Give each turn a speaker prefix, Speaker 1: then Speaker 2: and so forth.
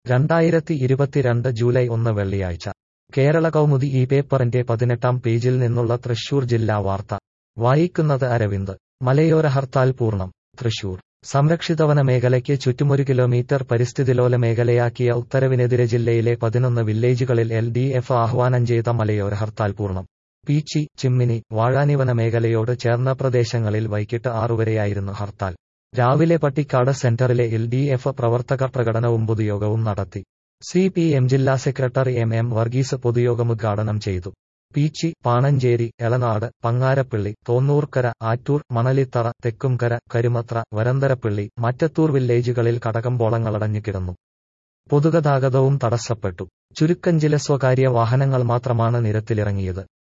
Speaker 1: രണ്ടായിരത്തി ഇരുപത്തിരണ്ട് ജൂലൈ ഒന്ന് വെള്ളിയാഴ്ച കേരള കൗമുദി ഈ പേപ്പറിന്റെ പതിനെട്ടാം പേജിൽ നിന്നുള്ള തൃശൂർ ജില്ലാ വാർത്ത വായിക്കുന്നത് അരവിന്ദ് മലയോര ഹർത്താൽ പൂർണ്ണം തൃശൂർ സംരക്ഷിതവന മേഖലയ്ക്ക് ചുറ്റുമൊരു കിലോമീറ്റർ പരിസ്ഥിതിലോല മേഖലയാക്കിയ ഉത്തരവിനെതിരെ ജില്ലയിലെ പതിനൊന്ന് വില്ലേജുകളിൽ എൽ ഡി എഫ് ആഹ്വാനം ചെയ്ത മലയോര ഹർത്താൽ പൂർണ്ണം പീച്ചി ചിമ്മിനി വാഴാനിവന മേഖലയോട് ചേർന്ന പ്രദേശങ്ങളിൽ വൈകിട്ട് ആറുവരെയായിരുന്നു ഹർത്താൽ രാവിലെ പട്ടിക്കാട് സെന്ററിലെ എൽ ഡി എഫ് പ്രവർത്തകർ പ്രകടനവും പൊതുയോഗവും നടത്തി സി പി എം ജില്ലാ സെക്രട്ടറി എം എം വർഗീസ് പൊതുയോഗം ഉദ്ഘാടനം ചെയ്തു പീച്ചി പാണഞ്ചേരി എളനാട് പങ്ങാരപ്പള്ളി തോന്നൂർക്കര ആറ്റൂർ മണലിത്തറ തെക്കുംകര കരുമത്ര വരന്തരപ്പള്ളി മറ്റത്തൂർ വില്ലേജുകളിൽ കടകമ്പോളങ്ങളടഞ്ഞു കിടന്നു പൊതുഗതാഗതവും തടസ്സപ്പെട്ടു ചുരുക്കം ചില സ്വകാര്യ വാഹനങ്ങൾ മാത്രമാണ് നിരത്തിലിറങ്ങിയത്